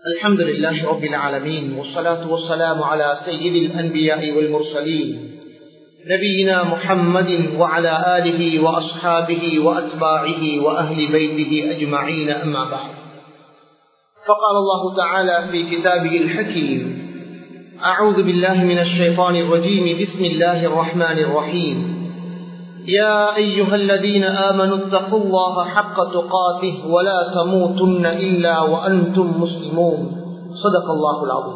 الحمد لله رب العالمين والصلاة والسلام على سيد الأنبياء والمرسلين نبينا محمد وعلى آله وأصحابه وأتباعه وأهل بيته أجمعين أما بعد فقال الله تعالى في كتابه الحكيم أعوذ بالله من الشيطان الرجيم بسم الله الرحمن الرحيم يا أيها الذين آمنوا اتقوا الله حق تقاته ولا تموتن إلا وأنتم مسلمون صدق الله العظيم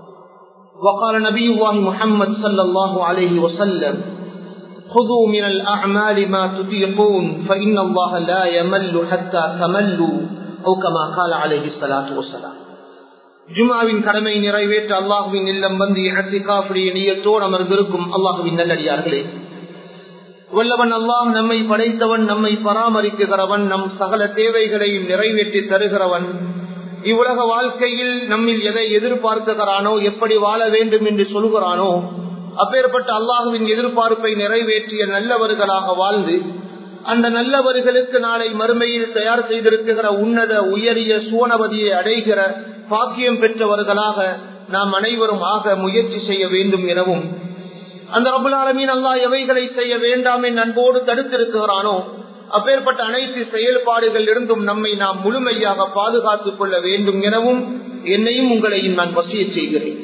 وقال نبي الله محمد صلى الله عليه وسلم خذوا من الأعمال ما تطيقون فإن الله لا يمل حتى تملوا أو كما قال عليه الصلاة والسلام ஜுமாவின் கடமை நிறைவேற்ற அல்லாஹுவின் இல்லம் வந்து இழத்திகாவுடைய நீயத்தோடு அமர்ந்திருக்கும் அல்லாஹுவின் நல்லடியார்களே வல்லவன் அல்லாஹ் நம்மை படைத்தவன் நம்மை பராமரிக்குகிறவன் நம் சகல தேவைகளையும் நிறைவேற்றி தருகிறவன் இவ்வுலக வாழ்க்கையில் நம்மில் எதை எதிர்பார்க்குகிறானோ எப்படி வாழ வேண்டும் என்று சொல்கிறானோ அப்பேற்பட்ட அல்லாஹுவின் எதிர்பார்ப்பை நிறைவேற்றிய நல்லவர்களாக வாழ்ந்து அந்த நல்லவர்களுக்கு நாளை மறுமையில் தயார் செய்திருக்கிற உன்னத உயரிய சுவனவதியை அடைகிற பாக்கியம் பெற்றவர்களாக நாம் அனைவரும் ஆக முயற்சி செய்ய வேண்டும் எனவும் அந்த ரபுல்லாலமீன் அல்லா எவைகளை செய்ய வேண்டாம் என் அன்போடு தடுத்திருக்கிறானோ அப்பேற்பட்ட அனைத்து செயல்பாடுகள் இருந்தும் நம்மை நாம் முழுமையாக பாதுகாத்துக் கொள்ள வேண்டும் எனவும் என்னையும் உங்களையும் நான் வசிய செய்கிறேன்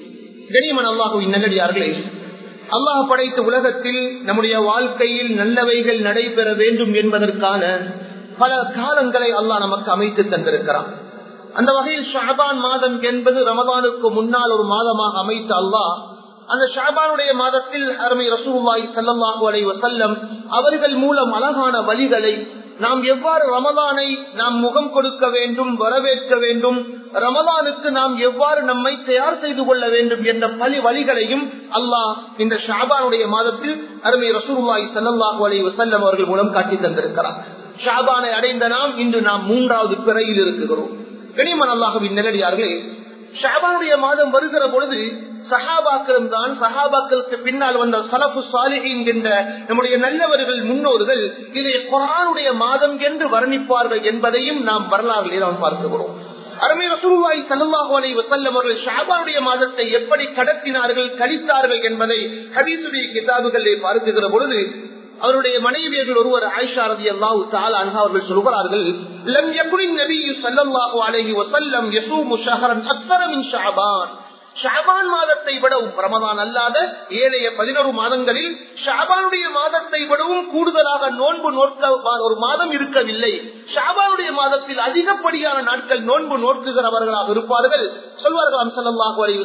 கனிமன் அல்லாஹுவின் நல்லடியார்களே அல்லாஹ் படைத்த உலகத்தில் நம்முடைய வாழ்க்கையில் நல்லவைகள் நடைபெற வேண்டும் என்பதற்கான பல காலங்களை அல்லாஹ் நமக்கு அமைத்து தந்திருக்கிறான் அந்த வகையில் ஷாபான் மாதம் என்பது ரமதானுக்கு முன்னால் ஒரு மாதமாக அமைத்த அல்லாஹ் அந்த ஷாபானுடைய மாதத்தில் அருமை ரசூல்லாய் சல்லாஹூ அலை வசல்லம் அவர்கள் மூலம் அழகான வழிகளை நாம் எவ்வாறு ரமதானை நாம் முகம் கொடுக்க வேண்டும் வரவேற்க வேண்டும் ரமதானுக்கு நாம் எவ்வாறு நம்மை தயார் செய்து கொள்ள வேண்டும் என்ற பல வழிகளையும் அல்லாஹ் இந்த ஷாபானுடைய மாதத்தில் அருமை ரசூல்லாய் சல்லாஹூ அலை வசல்லம் அவர்கள் மூலம் காட்டி தந்திருக்கிறார் ஷாபானை அடைந்த நாம் இன்று நாம் மூன்றாவது பிறையில் இருக்குகிறோம் கனிமன் அல்லாஹுவின் நிலடியார்களே ஷாபானுடைய மாதம் வருகிற பொழுது சஹாபாக்களும் தான் சஹாபாக்களுக்கு பின்னால் வந்த சலபு சாலிஹின் என்ற நம்முடைய நல்லவர்கள் முன்னோர்கள் இதை குரானுடைய மாதம் என்று வர்ணிப்பார்கள் என்பதையும் நாம் வரலாறுகளை நாம் பார்க்கிறோம் அருமை ரசூலுல்லாஹி ஸல்லல்லாஹு அலைஹி வஸல்லம் அவர்கள் ஷாபானுடைய மாதத்தை எப்படி கடத்தினார்கள் கழித்தார்கள் என்பதை ஹதீஸுடைய கிதாபுகளிலே பார்க்குகிற பொழுது அவருடைய மனைவியர்கள் ஒருவர் ஆயிஷா ரதி அல்லாஹு தாலா அவர்கள் சொல்கிறார்கள் லம் யகுனின் நபியு ஸல்லல்லாஹு அலைஹி வஸல்லம் யஸூமு ஷஹரன் அக்ஸர மின் ஷஅபான் ஷாபான் மாதத்தை விடவும் ரமதான் அல்லாத ஏழைய பதினோரு மாதங்களில் ஷாபானுடைய மாதத்தை விடவும் கூடுதலாக நோன்பு நோக்க ஒரு மாதம் இருக்கவில்லை ஷாபானுடைய மாதத்தில் அதிகப்படியான நாட்கள் நோன்பு நோக்குகிறவர்களாக இருப்பார்கள் சொல்வார்கள் சல்லாஹூ அலி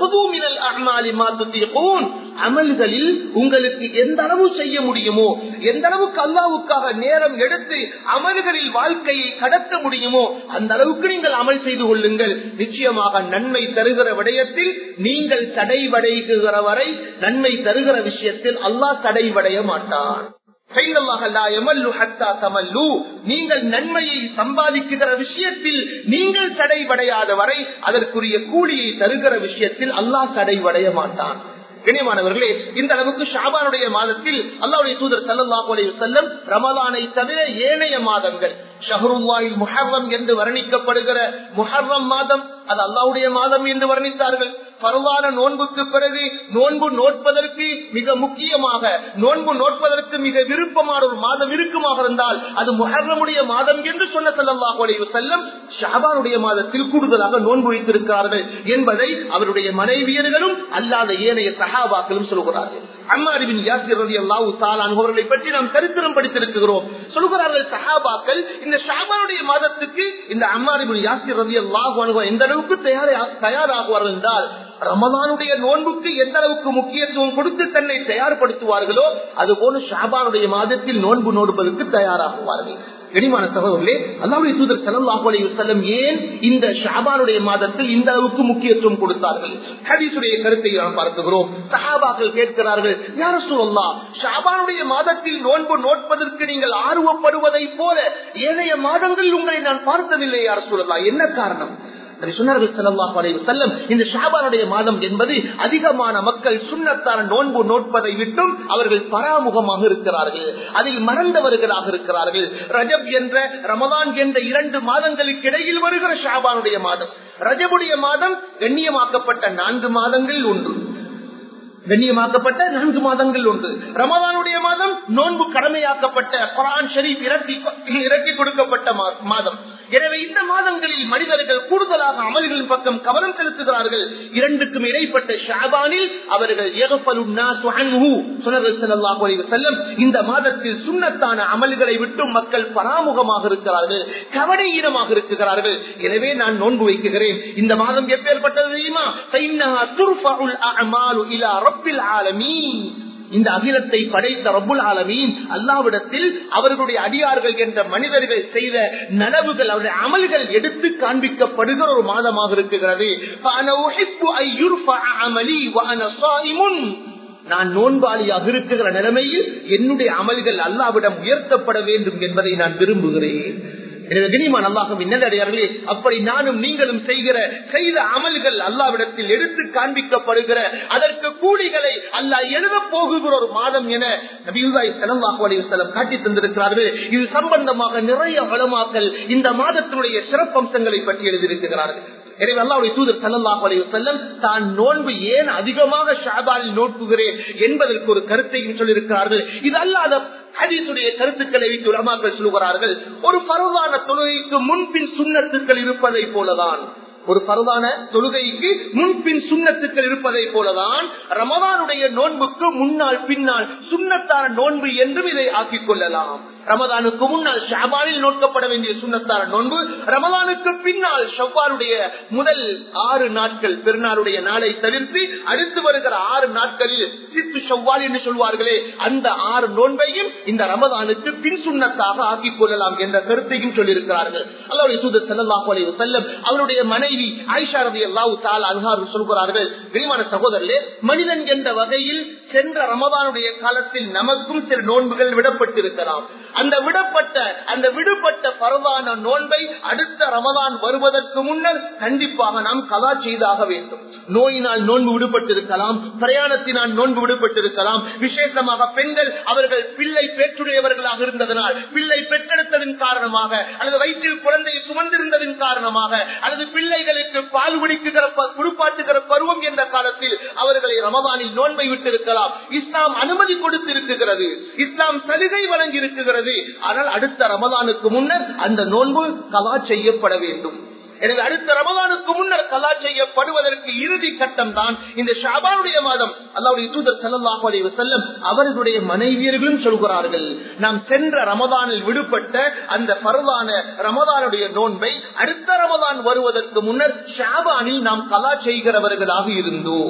வசல்லம் அமல்களில் உங்களுக்கு எந்த அளவு செய்ய முடியுமோ எந்த அளவுக்கு அல்லாவுக்காக நேரம் எடுத்து அமல்களில் வாழ்க்கையை கடத்த முடியுமோ அந்த அளவுக்கு நீங்கள் அமல் செய்து கொள்ளுங்கள் நிச்சயமாக நன்மை தருகிற விடயத்தில் நீங்கள் தடைவடைகிற வரை நன்மை தருகிற விஷயத்தில் அல்லாஹ் தடைவடைய மாட்டான் நீங்கள் நன்மையை சம்பாதிக்குகிற விஷயத்தில் நீங்கள் தடைவடையாத வரை அதற்குரிய கூலியை தருகிற விஷயத்தில் அல்லாஹ் தடைவடைய மாட்டான் கண்ணியமானவர்களே இந்த அளவுக்கு ஷாபானுடைய மாதத்தில் அல்லாவுடைய தூதர் சல்லாஹூ அலைய செல்லம் ரமலானை தவிர ஏனைய மாதங்கள் ஷஹருல்லாயில் முஹர்ரம் என்று வர்ணிக்கப்படுகிற முஹர்ரம் மாதம் அது அல்லாவுடைய மாதம் என்று வர்ணித்தார்கள் பரவான நோன்புக்கு பிறகு நோன்பு நோட்பதற்கு மிக முக்கியமாக நோன்பு நோட்பதற்கு மிக விருப்பமான ஒரு மாதம் இருக்குமாக இருந்தால் அது முஹர்ரமுடைய மாதம் என்று சொன்ன செல்லல்லாஹு அலைவு செல்லம் ஷாபானுடைய மாதத்தில் கூடுதலாக நோன்பு வைத்திருக்கிறார்கள் என்பதை அவருடைய மனைவியர்களும் அல்லாத ஏனைய சகாபாக்களும் சொல்கிறார்கள் அம்மாரிபின் யாசிர் ரதி அல்லாஹு தாலான் அவர்களை பற்றி நாம் சரித்திரம் படித்திருக்கிறோம் சொல்கிறார்கள் சஹாபாக்கள் இந்த ஷாபானுடைய மாதத்துக்கு இந்த அம்மாரிபின் யாசிர் ரதி அல்லாஹு எந்த அளவுக்கு தயாராகுவார்கள் என்றால் ரமதானுடைய நோன்புக்கு எந்த அளவுக்கு முக்கியத்துவம் கொடுத்து தன்னை தயார்படுத்துவார்களோ அதுபோல ஷாபானுடைய மாதத்தில் நோன்பு நோடுவதற்கு தயாராகுவார்கள் கனிமான சகோதரர்களே அல்லாவுடைய தூதர் சல்லாஹூ அலி வசல்லம் ஏன் இந்த ஷாபானுடைய மாதத்தில் இந்த அளவுக்கு முக்கியத்துவம் கொடுத்தார்கள் ஹதீசுடைய கருத்தை நாம் பார்க்கிறோம் சஹாபாக்கள் கேட்கிறார்கள் யார சொல்லலாம் ஷாபானுடைய மாதத்தில் நோன்பு நோட்பதற்கு நீங்கள் ஆர்வப்படுவதை போல ஏனைய மாதங்களில் உங்களை நான் பார்த்ததில்லை யார சொல்லலாம் என்ன காரணம் அதை சொன்னார்கள் ஸல்லல்லாஹு அலைஹி வஸல்லம் இந்த ஷாபானுடைய மாதம் என்பது அதிகமான மக்கள் சுண்ணத்தான நோன்பு நோட்பதை விட்டும் அவர்கள் பராமுகமாக இருக்கிறார்கள் அதில் மறந்தவர்களாக இருக்கிறார்கள் ரஜப் என்ற ரமதான் என்ற இரண்டு மாதங்களுக்கு இடையில் வருகிற ஷாபானுடைய மாதம் ரஜபுடைய மாதம் கண்ணியமாக்கப்பட்ட நான்கு மாதங்கள் ஒன்று கண்ணியமாக்கப்பட்ட நான்கு மாதங்கள் உண்டு ரமதானுடைய மாதம் நோன்பு கடமையாக்கப்பட்ட குரான் ஷரீப் இறக்கி இறக்கி கொடுக்கப்பட்ட மா- மாதம் எனவே இந்த மாதங்களில் மனிதர்கள் கூடுதலாக அமல்களின் பக்கம் கவனம் செலுத்துகிறார்கள் இரண்டுக்கும் இடைப்பட்ட ஷாபானில் அவர்கள் யகஃபலுன் நாசு அன்ஹு சொன்னார்கள் ஸல்லல்லாஹு அலைஹி வஸல்லம் இந்த மாதத்தில் சுன்னத்தான அமல்களை விட்டு மக்கள் பராமுகமாக இருக்கிறார்கள் கவனையீனமாக இருக்கிறார்கள் எனவே நான் நோன்பு வைக்குகிறேன் இந்த மாதம் எப்பேற்பட்டது தெரியுமா فإنها ترفع الأعمال إلى رب العالمين இந்த அகிலத்தை படைத்த ரப்புல் ஆலமீன் அல்லாவிடத்தில் அவர்களுடைய அடியார்கள் என்ற மனிதர்கள் செய்த நலவுகள் அவருடைய அமல்கள் எடுத்து காண்பிக்கப்படுகிற ஒரு மாதமாக இருக்குகிறது فأنا أحب أن يرفع عملي وأنا صائم. நான் நோன்பாளியாக இருக்கிற நிலைமையில் என்னுடைய அமல்கள் அல்லாவிடம் உயர்த்தப்பட வேண்டும் என்பதை நான் விரும்புகிறேன் எனவே கனிமான் அல்லாஹும் நல்லடியார்களே அப்படி நானும் நீங்களும் செய்கிற செய்த அமல்கள் அல்லாவிடத்தில் எடுத்து காண்பிக்கப்படுகிற அதற்கு கூலிகளை அல்லாஹ் எழுத போகுகிற ஒரு மாதம் என நபியுல்லாஹி ஸல்லல்லாஹு அலைஹி வஸல்லம் காட்டி தந்திருக்கிறார்கள் இது சம்பந்தமாக நிறைய வளமாக்கல் இந்த மாதத்தினுடைய சிறப்பம்சங்களை பற்றி எழுதியிருக்கிறார்கள் எனவே அல்லாவுடைய தூதர் சல்லல்லாஹு அலைஹி வஸல்லம் தான் நோன்பு ஏன் அதிகமாக ஷாபானில் நோக்குகிறேன் என்பதற்கு ஒரு கருத்தையும் சொல்லியிருக்கிறார்கள் இது அல்லாத ஹதீசுடைய கருத்துக்களை வைத்து உலமாக்கள் சொல்லுகிறார்கள் ஒரு பரவான தொழுகைக்கு முன்பின் சுண்ணத்துக்கள் இருப்பதை போலதான் ஒரு பரவான தொழுகைக்கு முன்பின் சுண்ணத்துக்கள் இருப்பதை போலதான் ரமதானுடைய நோன்புக்கு முன்னால் பின்னால் சுண்ணத்தான நோன்பு என்றும் இதை ஆக்கிக் கொள்ளலாம் ரமதானுக்கு முன்னால் ஷாபானில் நோக்கப்பட வேண்டிய சுண்ணத்தான நோன்பு ரமதானுக்கு பின்னால் ஷவ்வாலுடைய முதல் ஆறு நாட்கள் பெருநாளுடைய நாளை தவிர்த்து அடுத்து வருகிற ஆறு நாட்களில் சித்து ஷவ்வால் என்று சொல்வார்களே அந்த ஆறு நோன்பையும் இந்த ரமதானுக்கு பின் சுண்ணத்தாக ஆக்கிக் கொள்ளலாம் என்ற கருத்தையும் சொல்லியிருக்கிறார்கள் அல்லாவுடைய தூதர் செல்லல்லாஹு அலைஹி வஸல்லம் அவருடைய மனைவி ஆயிஷா ரலியல்லாஹு தஆலா அன்ஹா சொல்கிறார்கள் விரிவான சகோதரர்களே மனிதன் என்ற வகையில் சென்ற ரமதானுடைய காலத்தில் நமக்கும் சில நோன்புகள் விடப்பட்டிருக்கலாம் அந்த விடப்பட்ட அந்த விடுபட்ட பரவான நோன்பை அடுத்த ரமதான் வருவதற்கு முன்னர் கண்டிப்பாக நாம் கதா செய்தாக வேண்டும் நோயினால் நோன்பு விடுபட்டிருக்கலாம் பிரயாணத்தினால் நோன்பு விடுபட்டிருக்கலாம் விசேஷமாக பெண்கள் அவர்கள் பிள்ளை பெற்றுடையவர்களாக இருந்ததனால் பிள்ளை பெற்றெடுத்ததன் காரணமாக அல்லது வயிற்றில் குழந்தையை சுமந்திருந்ததன் காரணமாக அல்லது பிள்ளைகளுக்கு பால் குடிக்குகிற ப- குடிப்பாட்டுகிற பருவம் என்ற காலத்தில் அவர்களை ரமதானில் நோன்பை விட்டிருக்கலாம் இஸ்லாம் அனுமதி கொடுத்திருக்கிறது இஸ்லாம் சலுகை வழங்கி இருக்கிறது ஆனால் அடுத்த ரமதானுக்கு முன்னர் அந்த நோன்பு கலா செய்யப்பட வேண்டும் எனவே அடுத்த ரமதானுக்கு முன்னர் கலா செய்யப்படுவதற்கு இறுதி கட்டம் தான் இந்த ஷாபானுடைய மாதம் அல்லாவுடைய தூதர் ஸல்லல்லாஹு அலைஹி வஸல்லம் அவர்களுடைய மனைவியர்களும் சொல்கிறார்கள் நாம் சென்ற ரமதானில் விடுபட்ட அந்த பரவான ரமதானுடைய நோன்பை அடுத்த ரமதான் வருவதற்கு முன்னர் ஷாபானில் நாம் கலா செய்கிறவர்களாக இருந்தோம்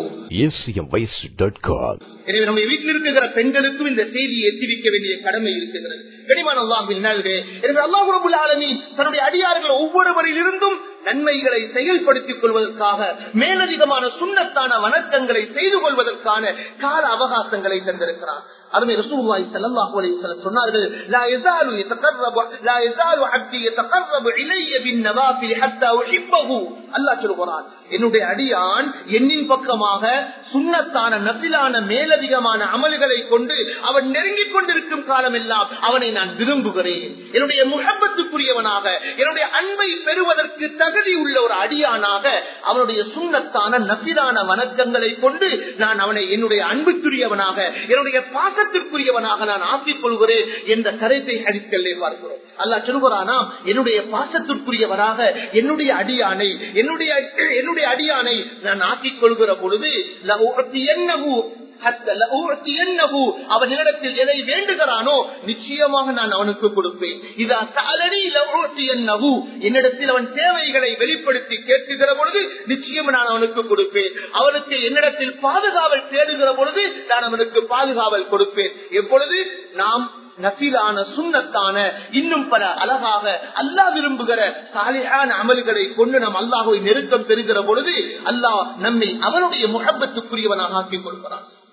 acmvoice.com. எனவே நம்ம வீட்டில் இருக்கிற பெண்களுக்கும் இந்த செய்தியை எத்திரிக்க வேண்டிய கடமை இருக்கிறது கனிமான அல்லாஹின் நாள்களே எனவே அல்லாஹ் ரபுல் ஆலமீன் தன்னுடைய அடியார்கள் ஒவ்வொருவரில் இருந்தும் நன்மைகளை செயல்படுத்திக் கொள்வதற்காக மேலதிகமான சுண்ணத்தான வணக்கங்களை செய்து கொள்வதற்கான கால அவகாசங்களை தந்திருக்கிறார் அருமை ரசூலுல்லாஹி ஸல்லல்லாஹு அலைஹி வஸல்லம் சொன்னார்கள் லா யஸாலு யதகர்ரபு லா யஸாலு அப்தி யதகர்ரபு இலைய பின் நவாஃபில் ஹத்தா உஹிப்பஹு அல்லாஹ் சொல்கிறான் என்னுடைய அடியான் என்னின் பக்கமாக சுண்ணத்தான நபிலான மேலதிகமான அமல்களை கொண்டு அவன் நெருங்கிக் கொண்டிருக்கும் காலமெல்லாம் அவனை நான் விரும்புகிறேன் என்னுடைய முகப்பத்துக்குரியவனாக என்னுடைய அன்பை பெறுவதற்கு தகுதி உள்ள ஒரு அடியானாக அவனுடைய சுண்ணத்தான நபிலான வணக்கங்களை கொண்டு நான் அவனை என்னுடைய அன்புக்குரியவனாக என்னுடைய பாசத்திற்குரியவனாக நான் ஆக்கிக் கொள்கிறேன் என்ற கருத்தை அடிக்கல்லே பார்க்கிறோம் அல்லாஹ் சொல்கிறானா என்னுடைய பாசத்திற்குரியவராக என்னுடைய அடியானை என்னுடைய என்னுடைய அடியானை நான் ஆக்கிக் கொள்கிற பொழுது லஉஅத்தியன்னஹு ஹத்த லஉஅத்தியன்னஹு அவன் என்னிடத்தில் எதை வேண்டுகிறானோ நிச்சயமாக நான் அவனுக்கு கொடுப்பேன் இதா சஅலனி லஉஅத்தியன்னஹு என்னிடத்தில் அவன் தேவைகளை வெளிப்படுத்தி கேட்குகிற பொழுது நிச்சயம் நான் அவனுக்கு கொடுப்பேன் அவனுக்கு என்னிடத்தில் பாதுகாவல் தேடுகிற பொழுது நான் அவனுக்கு பாதுகாவல் கொடுப்பேன் எப்பொழுது நாம் நபிலான சுண்ணத்தான இன்னும் பல அழகாக அல்லாஹ் விரும்புகிற சாலியான அமல்களை கொண்டு நாம் அல்லாஹுவை நெருக்கம் பெறுகிற பொழுது அல்லாஹ் நம்மை அவனுடைய முகப்பத்துக்குரியவனாக ஆக்கிக் கொள்கிறான்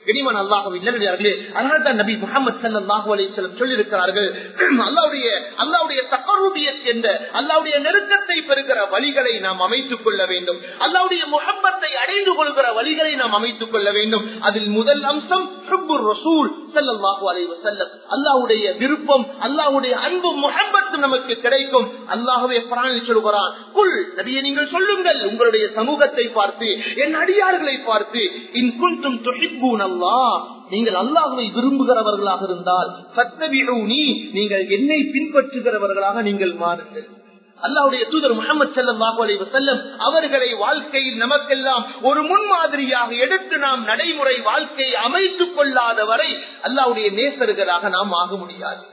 கனிமன் அல்லாஹுவின் நல்லடியார்களே அதனால் தான் நபி முகமது சல்லாஹூ அலிஸ்லம் சொல்லியிருக்கிறார்கள் அல்லாவுடைய அல்லாவுடைய தக்கரூபியத் என்ற அல்லாவுடைய நெருக்கத்தை பெறுகிற வழிகளை நாம் அமைத்துக் கொள்ள வேண்டும் அல்லாவுடைய முகப்பத்தை அடைந்து கொள்கிற வழிகளை நாம் அமைத்துக் கொள்ள வேண்டும் அதில் முதல் அம்சம் ரசூல் சல்லாஹூ அலை வசல்லம் அல்லாவுடைய விருப்பம் அல்லாவுடைய அன்பும் முகப்பத்தும் நமக்கு கிடைக்கும் அல்லாஹுவே பிராணி சொல்கிறான் குள் நபியை நீங்கள் சொல்லுங்கள் உங்களுடைய சமூகத்தை பார்த்து என் அடியார்களை பார்த்து இன் குன்றும் துஹிப்பூன் அல்லாஹ் நீங்கள் அல்லாஹுவை விரும்புகிறவர்களாக இருந்தால் சத்தபிழூனி நீங்கள் என்னை பின்பற்றுகிறவர்களாக நீங்கள் மாறுங்கள் அல்லாவுடைய தூதர் முகமது செல்லம் அலி வசல்லம் அவர்களை வாழ்க்கையில் நமக்கெல்லாம் ஒரு முன்மாதிரியாக எடுத்து நாம் நடைமுறை வாழ்க்கையை அமைத்துக் கொள்ளாத வரை அல்லாவுடைய நேசர்களாக நாம் ஆக முடியாது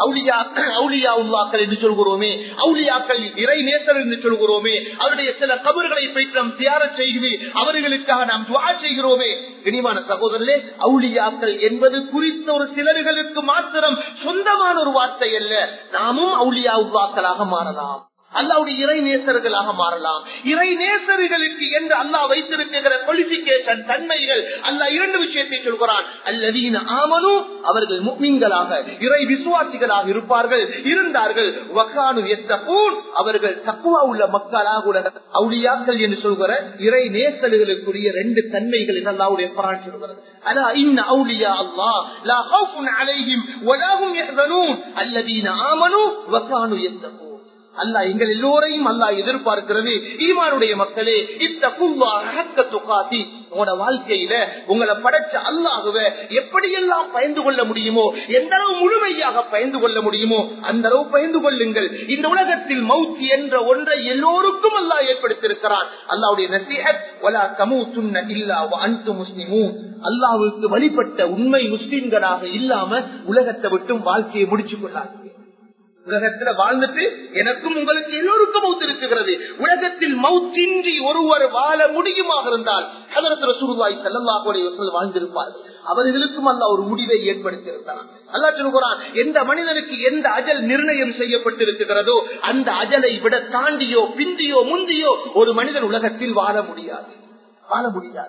என்று சொல்கிறோமே அவுளியாக்கள் இறை நேசர் என்று சொல்கிறோமே அவருடைய சில கபர்களை போயிட்டு நாம் தியார செய்து அவர்களுக்காக நாம் துவா செய்கிறோமே இனிமான சகோதரர்களே அவுளியாக்கள் என்பது குறித்த ஒரு சிலர்களுக்கு மாத்திரம் சொந்தமான ஒரு வார்த்தை அல்ல நாமும் அவுளியா உல்லாக்களாக மாறலாம் அல்லாவுடைய இறை நேசர்களாக மாறலாம் இறை நேசர்களுக்கு என்று அல்லாஹ் வைத்திருக்கிற குவாலிபிகேஷன் தன்மைகள் அல்ல இரண்டு விஷயத்தை சொல்கிறான் அல்லதீன ஆமனும் அவர்கள் முக்மீன்களாக இறை விசுவாசிகளாக இருப்பார்கள் இருந்தார்கள் வக்கானு எத்தபூன் அவர்கள் தக்குவா உள்ள மக்களாக உலக அவுளியாக்கள் என்று சொல்கிற இறை நேசல்களுக்குரிய ரெண்டு தன்மைகள் என்று அல்லாவுடைய பரான் சொல்கிறது அலா இன்ன அவுலியா அல்லாஹ் லா ஹவுஃபுன் அலைஹிம் வலா ஹும் யஹ்சனூன் அல்லதீன ஆமனு வக்கானு எத்தபூன் அல்லா எங்கள் எல்லோரையும் அல்லா எதிர்பார்க்கிறது ஈமானுடைய மக்களே இத்த துக்காத்தி உங்களோட வாழ்க்கையில உங்களை படைச்ச அல்லாஹுவ எப்படியெல்லாம் பயந்து கொள்ள முடியுமோ எந்த அளவு முழுமையாக பயந்து கொள்ள முடியுமோ அந்த அளவு பயந்து கொள்ளுங்கள் இந்த உலகத்தில் மவுத் என்ற ஒன்றை எல்லோருக்கும் அல்லா ஏற்படுத்தியிருக்கிறான் அல்லாவுடைய நசீஹத் வலா சமூ சுன்ன இல்லா அன்பு முஸ்லிமும் அல்லாவுக்கு வழிபட்ட உண்மை முஸ்லிம்களாக இல்லாம உலகத்தை விட்டும் வாழ்க்கையை முடிச்சு கொள்ளாது உலகத்துல வாழ்ந்துட்டு எனக்கும் உங்களுக்கு எல்லோருக்கும் மவுத் இருக்கிறது உலகத்தில் மவுத்தின்றி ஒருவர் வாழ முடியுமாக இருந்தால் அதற்கு ரசூருவாய் செல்லல்லாஹுடைய வாழ்ந்திருப்பார்கள் அவர்களுக்கும் அல்ல ஒரு முடிவை ஏற்படுத்தியிருந்தான் அல்லா சொல்கிறான் எந்த மனிதனுக்கு எந்த அஜல் நிர்ணயம் செய்யப்பட்டிருக்கிறதோ அந்த அஜலை விட தாண்டியோ பிந்தியோ முந்தியோ ஒரு மனிதன் உலகத்தில் வாழ முடியாது வாழ முடியாது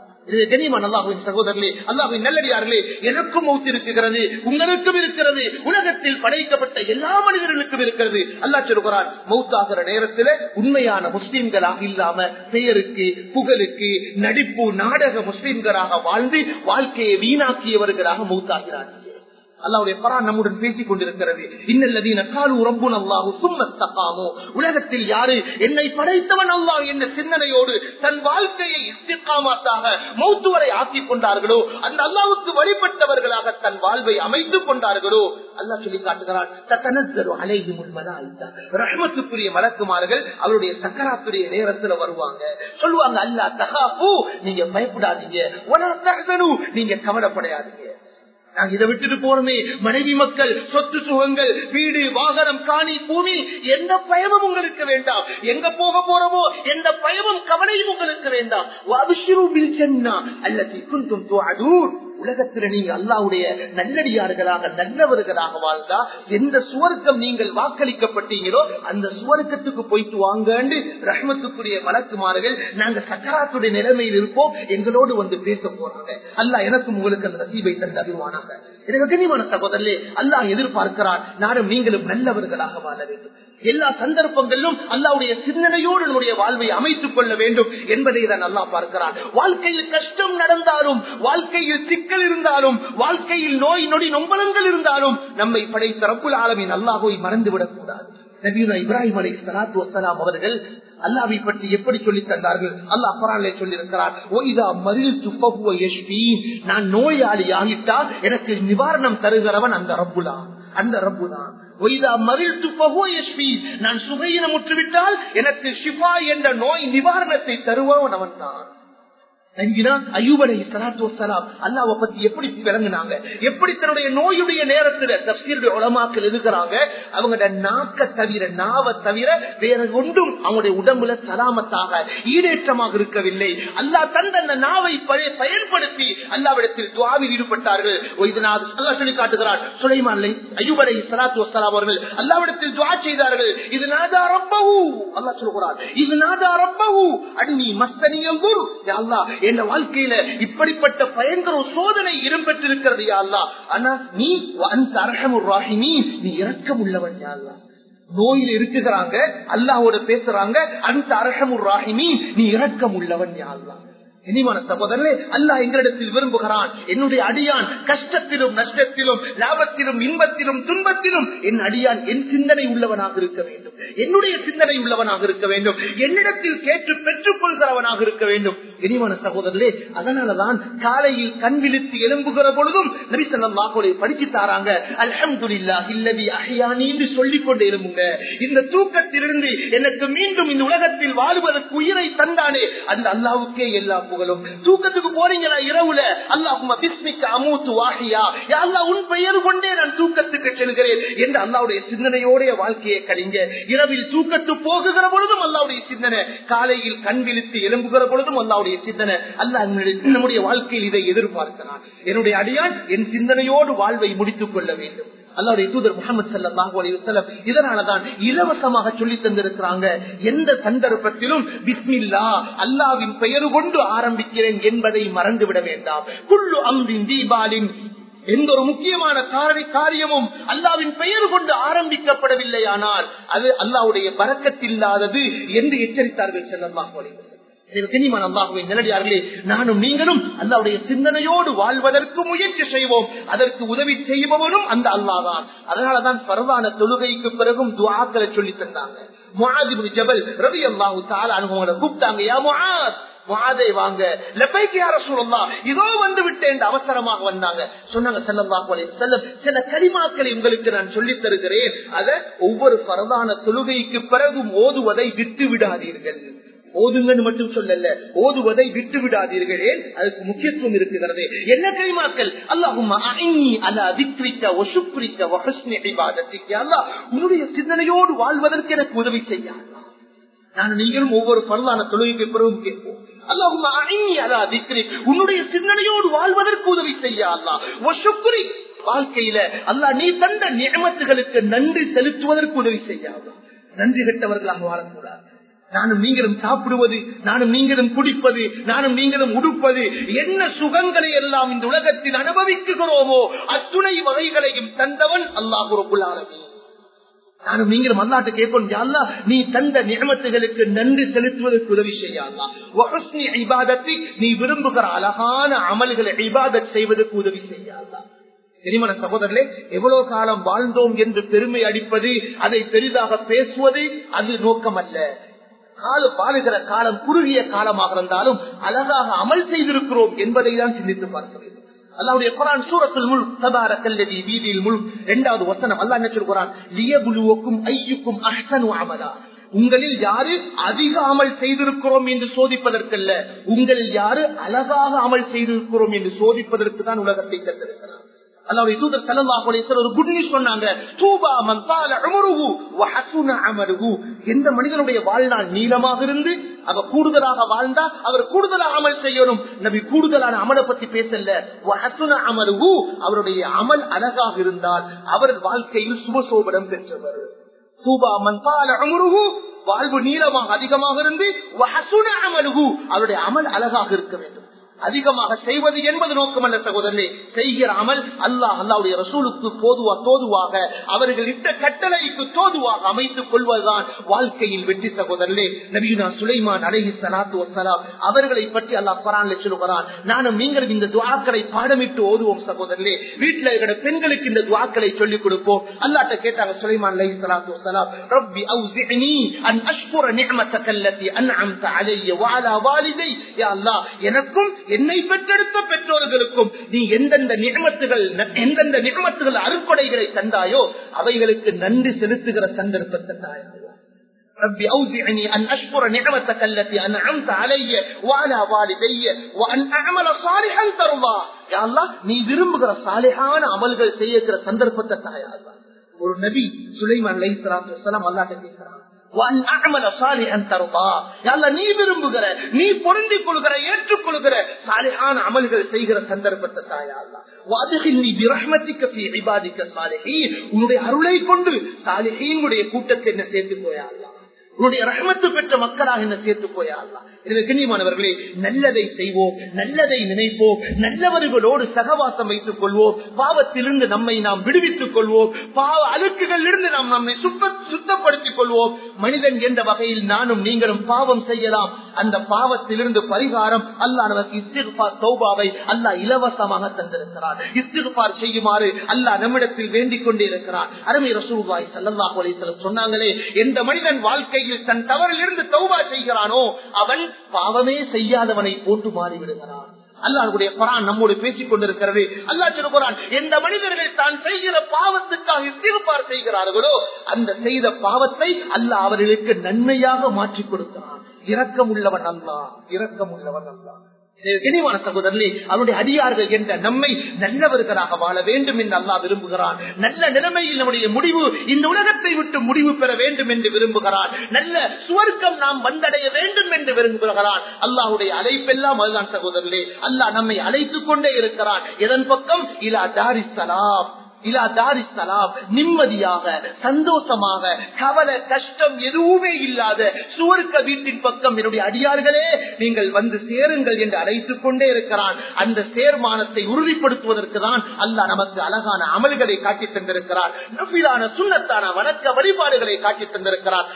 சகோதரர்களே அல்லாஹின் நல்லடியார்களே எனக்கும் மௌத்து இருக்கிறது உங்களுக்கும் இருக்கிறது உலகத்தில் படைக்கப்பட்ட எல்லா மனிதர்களுக்கும் இருக்கிறது அல்லா சொல்கிறான் மௌத்தாகிற நேரத்தில் உண்மையான முஸ்லிம்களாக இல்லாம பெயருக்கு புகழுக்கு நடிப்பு நாடக முஸ்லிம்களாக வாழ்ந்து வாழ்க்கையை வீணாக்கியவர்களாக மௌத்தாகிறார்கள் அல்லாவுடைய பரா நம்முடன் பேசிக் கொண்டிருக்கிறது இன்னல்லதீன காலு ரப்புன் அல்லாஹு சும்மத்தகாமோ உலகத்தில் யாரு என்னை படைத்தவன் அல்லாஹ் என்ற சிந்தனையோடு தன் வாழ்க்கையை இஸ்திகாமாத்தாக மௌத்து வரை ஆக்கிக் கொண்டார்களோ அந்த அல்லாவுக்கு வழிபட்டவர்களாக தன் வாழ்வை அமைத்துக் கொண்டார்களோ அல்லாஹ் சொல்லி காட்டுகிறான் தத்தனத்தரு அலைகி முன்மலாய்த்தா ரஹ்மத்துக்குரிய மலக்குமார்கள் அவருடைய சக்கராத்துடைய நேரத்துல வருவாங்க சொல்லுவாங்க அல்லா தகாபு நீங்க பயப்படாதீங்க நீங்க கவலைப்படையாதீங்க நாங்க இதை விட்டுட்டு போறோமே மனைவி மக்கள் சொத்து சுகங்கள் வீடு வாகனம் காணி பூமி எந்த பயமும் உங்களுக்கு வேண்டாம் எங்க போக போறோமோ எந்த பயமும் கவலையும் உங்களுக்கு வேண்டாம் அல்லது குந்தும் உலகத்துல நீங்க அல்லாவுடைய நல்லடியார்களாக நல்லவர்களாக வாழ்ந்தா எந்த சுவர்க்கம் நீங்கள் வாக்களிக்கப்பட்டீங்களோ அந்த சுவர்க்கத்துக்கு போயிட்டு வாங்கன்னு ரஹ்மத்துக்குரிய வழக்குமார்கள் நாங்க சக்கராத்துடைய நிலைமையில் இருப்போம் எங்களோடு வந்து பேச போறாங்க அல்லா எனக்கும் உங்களுக்கு அந்த ரசீபை தந்து அறிவானாங்க எனக்கு கனிமான சகோதரே அல்லாஹ் எதிர்பார்க்கிறான் நானும் நீங்களும் நல்லவர்களாக வாழ வேண்டும் எல்லா சந்தர்ப்பங்களிலும் அல்லாவுடைய சிந்தனையோடு நம்முடைய வாழ்வை அமைத்துக் கொள்ள வேண்டும் என்பதை தான் நல்லா பார்க்கிறான் வாழ்க்கையில் கஷ்டம் நடந்தாலும் வாழ்க்கையில் சிக்கல் இருந்தாலும் வாழ்க்கையில் நோய் நொடி நொம்பலங்கள் இருந்தாலும் நம்மை படைத்த ரப்புல் ஆலமின் அல்லாஹோய் மறந்துவிடக் கூடாது நபீனா இப்ராஹிம் அலி சலாத்து வசலாம் அவர்கள் அல்லாவை பற்றி எப்படி சொல்லி தந்தார்கள் அல்லாஹ் குரானிலே சொல்லியிருக்கிறார் நான் நோயாளி ஆகிட்டா எனக்கு நிவாரணம் தருகிறவன் அந்த ரப்புலா அந்த ரப்புதான் நான் சுகையினம் முற்றுவிட்டால் எனக்கு ஷிஃபா என்ற நோய் நிவாரணத்தை தருவவன் அவன் தான் அல்லாவை பத்தி எப்படி விளங்குனாங்க எப்படி தன்னுடைய நோயுடைய நேரத்துல தப்சீருடைய உலமாக்கள் இருக்கிறாங்க அவங்களோட நாக்க தவிர நாவை தவிர வேற ஒன்றும் அவங்களுடைய உடம்புல சலாமத்தாக ஈடேற்றமாக இருக்கவில்லை அல்லா தந்த அந்த நாவை பயன்படுத்தி அல்லாவிடத்தில் துவாவில் ஈடுபட்டார்கள் அல்லா சொல்லி காட்டுகிறார் சுலைமான் ஐயூபரை சலாத்து வசலாம் அவர்கள் அல்லாவிடத்தில் துவா செய்தார்கள் இது நாதா ரப்பஹு அல்லா சொல்கிறார் இது நாதா ரப்பஹு அன்னி மஸ்தனியம் அல்லா என் வாழ்க்கையில இப்படிப்பட்ட பயங்கர ஒரு சோதனை இடம்பெற்றிருக்கிறது யா அல்லா ஆனா நீ அந்த அரகமுர் ராஹிமி நீ இரக்கம் உள்ளவன் யா அல்லா நோயில் இருக்குகிறாங்க அல்லாவோட பேசுறாங்க அந்த அரகமுர் ராஹிமி நீ இரக்கம் உள்ளவன் யா அல்லா இனிமான சகோதரனே அல்லாஹ் எங்களிடத்தில் விரும்புகிறான் என்னுடைய அடியான் கஷ்டத்திலும் நஷ்டத்திலும் லாபத்திலும் இன்பத்திலும் துன்பத்திலும் என் அடியான் என் சிந்தனை உள்ளவனாக இருக்க வேண்டும் என்னுடைய சிந்தனை உள்ளவனாக இருக்க வேண்டும் என்னிடத்தில் கேட்டு பெற்றுக் கொள்கிறவனாக இருக்க வேண்டும் இனிமான சகோதரர்களே அதனாலதான் காலையில் கண் விழித்து எழும்புகிற பொழுதும் நபிசல்லம் வாக்கோடைய படிச்சு தாராங்க அல்ஹம்துலில்லா இல்லதி அஹியானி என்று சொல்லிக் கொண்டு எழும்புங்க இந்த தூக்கத்திலிருந்து எனக்கு மீண்டும் இந்த உலகத்தில் வாழ்வதற்கு உயிரை தந்தானே அந்த அல்லாவுக்கே எல்லா புகழும் தூக்கத்துக்கு போறீங்களா இரவுல அல்லாஹுமா பிஸ்மிக்க அமூத்து வாகியா அல்லா உன் பெயர் கொண்டே நான் தூக்கத்துக்கு செல்கிறேன் என்று அல்லாவுடைய சிந்தனையோடைய வாழ்க்கையை கழிங்க இரவில் தூக்கத்து போகுகிற பொழுதும் அல்லாவுடைய சிந்தனை காலையில் கண் விழித்து எழும்புகிற பொழுதும் அல்லாவுடைய சிந்தனை அல்லா நம்முடைய வாழ்க்கையில் இதை எதிர்பார்க்கிறான் என்னுடைய அடியான் என் சிந்தனையோடு வாழ்வை முடித்துக் கொள்ள வேண்டும் அல்லாவுடைய தூதர் முகமது சல்லாஹூ அலிவசலம் இதனாலதான் இலவசமாக சொல்லி தந்திருக்கிறாங்க எந்த சந்தர்ப்பத்திலும் பிஸ்மில்லா அல்லாவின் பெயர் கொண்டு ஆரம்பிக்கிறேன் என்பதை மறந்துவிட வேண்டாம் குள்ளு அம்பின் தீபாலின் எந்த ஒரு முக்கியமான காரணி காரியமும் அல்லாவின் பெயர் கொண்டு ஆரம்பிக்கப்படவில்லை ஆனால் அது அல்லாவுடைய பறக்கத்தில்லாதது என்று எச்சரித்தார்கள் செல்லமாக நிலடியார்களே நானும் நீங்களும் அல்லாவுடைய சிந்தனையோடு வாழ்வதற்கு முயற்சி செய்வோம் அதற்கு உதவி செய்பவனும் அந்த அல்லாதான் அதனாலதான் பரவான தொழுகைக்கு பிறகும் துவாக்களை சொல்லி தந்தாங்க முகாதிபுரி ஜபல் ரவி அல்லாஹு தால அனுபவங்களை கூப்பிட்டாங்க யா முகாத் வாதை வாங்க லெப்பைக்கு யார சொல்லலாம் இதோ வந்து விட்டேன் அவசரமாக வந்தாங்க சொன்னாங்க செல்லம்பாக்குவலை செல்லம் சில கரிமாக்களை உங்களுக்கு நான் சொல்லி தருகிறேன் அத ஒவ்வொரு பரதான தொழுகைக்கு பிறகும் ஓதுவதை விட்டு விடாதீர்கள் ஓதுங்கன்னு மட்டும் சொல்லல ஓதுவதை விட்டு விடாதீர்கள் ஏன் அதுக்கு முக்கியத்துவம் இருக்குகிறது என்ன கைமாக்கள் அல்லாஹும் உன்னுடைய சிந்தனையோடு வாழ்வதற்கு எனக்கு உதவி செய்ய நான் நீங்களும் ஒவ்வொரு பரவான தொழுகைக்கு பிறகும் கேட்போம் உன்னுடைய சிந்தனையோடு வாழ்வதற்கு உதவி செய்ய அல்லா வாழ்க்கையில அல்லா நீ தந்த நியமத்துகளுக்கு நன்றி செலுத்துவதற்கு உதவி செய்யாதா நன்றி கட்டவர்களாக வாழக்கூடாது நானும் நீங்களும் சாப்பிடுவது நானும் நீங்களும் குடிப்பது நானும் நீங்களும் உடுப்பது என்ன சுகங்களை எல்லாம் இந்த உலகத்தில் அனுபவிக்குகிறோமோ அத்துணை வகைகளையும் தந்தவன் அல்லாஹுரபுல்லாலமே நானும் நீங்களும் அல்லாட்ட கேட்போம் அல்லா நீ தந்த நியமத்துகளுக்கு நன்றி செலுத்துவதற்கு உதவி செய்யாதா நீ விரும்புகிற அழகான அமல்களை இபாதத் செய்வதற்கு உதவி செய்யாதா தெரியுமான சகோதரர்களே எவ்வளவு காலம் வாழ்ந்தோம் என்று பெருமை அடிப்பது அதை பெரிதாக பேசுவது அது நோக்கம் அல்ல காலம் வாழுகிற காலம் குறுகிய காலமாக இருந்தாலும் அழகாக அமல் செய்திருக்கிறோம் என்பதை தான் சிந்தித்து பார்க்க வேண்டும் அல்லாவுடைய குரான் சூரத்தில் முள் சதார கல்லதி வீதியில் முள் இரண்டாவது வசனம் அல்லா என்ன சொல்கிறான் லியபுலுவுக்கும் ஐயுக்கும் அஹ்சனு அமலா உங்களில் யாரு அதிக அமல் செய்திருக்கிறோம் என்று சோதிப்பதற்கல்ல உங்களில் யாரு அழகாக அமல் செய்திருக்கிறோம் என்று சோதிப்பதற்கு தான் உலகத்தை தந்திருக்கிறார் அல்லாவுடைய தூதர் செல்லவாஹுலேசர் ஒரு குட் நியூஸ் சொன்னாங்க தூபா மந்தால அமருகு வஹசுன அமருகு எந்த மனிதனுடைய வாழ்நாள் நீளமாக இருந்து அவர் கூடுதலாக வாழ்ந்தா அவர் கூடுதலாக அமல் செய்யணும் நபி கூடுதலான அமலை பத்தி பேசல வஹசுன அமருகு அவருடைய அமல் அழகாக இருந்தால் அவர் வாழ்க்கையில் சுபசோபனம் பெற்றவர் தூபா மந்தால அமருகு வாழ்வு நீளமாக அதிகமாக இருந்து வஹசுன அமருகு அவருடைய அமல் அழகாக இருக்க வேண்டும் அதிகமாக செய்வது என்பது நோக்கமல்ல சகோதரனே செய்கிற அமல் அல்லாஹ் அல்லாவுடைய ரசூலுக்கு போதுவா தோதுவாக அவர்கள் இட்ட கட்டளைக்கு தோதுவாக அமைத்துக் கொள்வதுதான் வாழ்க்கையில் வெற்றி சகோதரனே நபீனா சுலைமான் அலஹி சலாத்து வசலாம் அவர்களை பற்றி அல்லாஹ் பரான்ல சொல்லுகிறான் நானும் நீங்களும் இந்த துவாக்களை பாடமிட்டு ஓதுவோம் சகோதரனே வீட்டுல இருக்கிற பெண்களுக்கு இந்த துவாக்களை சொல்லிக் கொடுப்போம் அல்லாட்ட கேட்டாங்க சுலைமான் அலஹி சலாத்து வசலாம் ரப்பி அவுசினி அன் அஷ்குர நிஅமத்தக அல்லதி அன்அம்த அலைய வஅலா வாலிதை யா அல்லாஹ் எனக்கும் என்னை பெற்றெடுத்த பெற்றோர்களுக்கும் நீ எந்தெந்த நியமத்துகள் எந்தெந்த நியமத்துகள் அறுப்படைகளை தந்தாயோ அவைகளுக்கு நன்றி செலுத்துகிற சந்தர்ப்பத்தை தாயோ ربي أوزعني أن أشكر نعمتك التي أنعمت علي وعلى والدي وأن أعمل صالحا ترضى يا الله நீ விரும்புகிற சாலிஹான அமல்கள் செய்யற சந்தர்ப்பத்தை தாயா ஒரு நபி சுலைமான் அலைஹிஸ்ஸலாத்து வஸலாம் அல்லாஹ்ட்ட கேக்குறாங்க நீ விரும்புகிற நீ பொருந்திக் கொள்கிற ஏற்றுக்கொள்கிற சாலிகான அமல்கள் செய்கிற சந்தர்ப்பத்தை தாயா உன்னுடைய அருளை கொண்டு சாலிஹீனுடைய கூட்டத்தை என்ன சேர்த்து போயா உன்னுடைய ரஹமத்து பெற்ற மக்களாக என்ன சேர்த்து போயா அல்லா எனவே கண்ணியமானவர்களே நல்லதை செய்வோம் நல்லதை நினைப்போம் நல்லவர்களோடு சகவாசம் வைத்துக் கொள்வோம் பாவத்திலிருந்து நம்மை நாம் விடுவித்துக் கொள்வோம் பாவ அழுக்குகளிலிருந்து நாம் நம்மை சுத்த சுத்தப்படுத்திக் கொள்வோம் மனிதன் என்ற வகையில் நானும் நீங்களும் பாவம் செய்யலாம் அந்த பாவத்திலிருந்து பரிகாரம் அல்லாஹ் நமக்கு இஸ்திகுபார் தௌபாவை அல்லாஹ் இலவசமாக தந்திருக்கிறார் இஸ்திகுபார் செய்யுமாறு அல்லாஹ் நம்மிடத்தில் வேண்டிக் கொண்டே இருக்கிறார் அருமை ரசூல்வாய் சல்லல்லாஹு அலைஹி வஸல்லம் சொன்னாங்களே எந்த மனிதன் வாழ்க்கையில் தன் தவறிலிருந்து தௌபா செய்கிறானோ அவன் பாவமே செய்யாதவனை போன்று மாறிவிடுகிறான் அல்லாஹுடைய குரான் நம்மோடு பேசிக் கொண்டிருக்கிறது அல்லாஹ் சொல்லுகிறான் எந்த மனிதர்கள் தான் செய்கிற பாவத்துக்காக திருப்பார் செய்கிறார்களோ அந்த செய்த பாவத்தை அல்லாஹ் அவர்களுக்கு நன்மையாக மாற்றிக் கொடுக்கிறான் இரக்கம் உள்ளவன் அல்லா இரக்கம் உள்ளவன் அல்லா இனிவான சகோதரர்களே அவருடைய அடியார்கள் என்ற நம்மை நல்லவர்களாக வாழ வேண்டும் என்று அல்லாஹ் விரும்புகிறான் நல்ல நிலைமையில் நம்முடைய முடிவு இந்த உலகத்தை விட்டு முடிவு பெற வேண்டும் என்று விரும்புகிறான் நல்ல சுவர்க்கம் நாம் வந்தடைய வேண்டும் என்று விரும்புகிறான் அல்லாஹுடைய அழைப்பெல்லாம் அதுதான் சகோதரர்களே அல்லாஹ் நம்மை அழைத்துக் கொண்டே இருக்கிறான் எதன் பக்கம் இலா தாரிசலாம் இலா தாரிசலாம் நிம்மதியாக சந்தோஷமாக கவலை கஷ்டம் எதுவுமே இல்லாத சுவர்க்க வீட்டின் பக்கம் என்னுடைய அடியார்களே நீங்கள் வந்து சேருங்கள் என்று அழைத்துக் கொண்டே இருக்கிறான் அந்த சேர்மானத்தை உறுதிப்படுத்துவதற்கு தான் அல்லாஹ் நமக்கு அழகான அமல்களை காட்டி தந்திருக்கிறார் நபிலான சுண்ணத்தான வணக்க வழிபாடுகளை காட்டி தந்திருக்கிறார்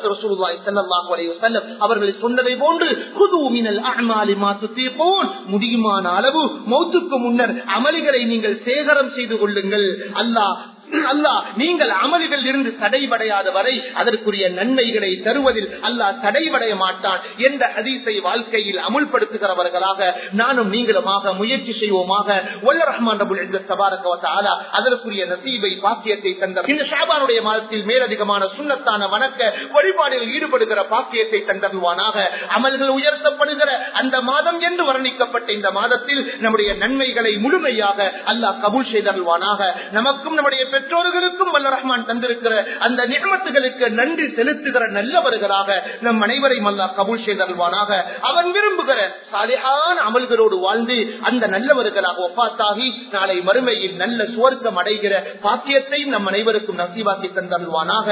அவர்களை சொன்னதை போன்று குது மினல் அமாலி மாத்து முடியுமான அளவு மௌத்துக்கு முன்னர் அமல்களை நீங்கள் சேகரம் செய்து கொள்ளுங்கள் அல்லாஹ் அல்லாஹ் நீங்கள் அமல்கள் இருந்து தடைபடையாத வரை அதற்குரிய நன்மைகளை தருவதில் அல்லாஹ் தடைபடைய மாட்டான் என்ற ஹதீஸை வாழ்க்கையில் அமுல்படுத்துகிறவர்களாக நானும் நீங்களுமாக முயற்சி செய்வோமாக ஒல்ல ரஹ்மான் அதற்குரிய நசீபை பாக்கியத்தை தந்த இந்த ஷாபானுடைய மாதத்தில் மேலதிகமான சுண்ணத்தான வணக்க வழிபாடுகளில் ஈடுபடுகிற பாக்கியத்தை தந்தருவானாக அமல்கள் உயர்த்தப்படுகிற அந்த மாதம் என்று வர்ணிக்கப்பட்ட இந்த மாதத்தில் நம்முடைய நன்மைகளை முழுமையாக அல்லாஹ் கபூல் செய்தருவானாக நமக்கும் நம்முடைய பெற்றோர்களுக்கும் வல்ல ரஹ்மான் தந்திருக்கிற அந்த நியமத்துகளுக்கு நன்றி செலுத்துகிற நல்லவர்களாக நம் அனைவரையும் அல்லா கபூல் செய்தல்வானாக அவன் விரும்புகிற சாலியான அமல்களோடு வாழ்ந்து அந்த நல்லவர்களாக ஒப்பாத்தாகி நாளை மறுமையில் நல்ல சுவர்க்கம் அடைகிற பாக்கியத்தையும் நம் அனைவருக்கும் நசீவாக்கி தந்தல்வானாக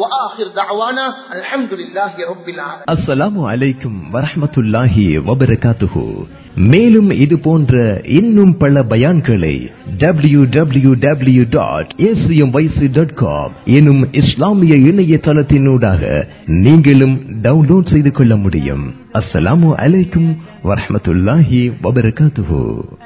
அஸ்ஸலாமு அலைக்கும் வரஹமத்துல்லாஹி வபரகாத்துஹு மேலும் இது போன்ற இன்னும் பல பயான்களை W W W dot dot com எனும் இஸ்லாமிய இணையதளத்தினூடாக நீங்களும் டவுன்லோட் செய்து கொள்ள முடியும் அஸ்ஸலாமு அலைக்கும் வரஹமத்துல்லாஹி வபரகாத்துஹு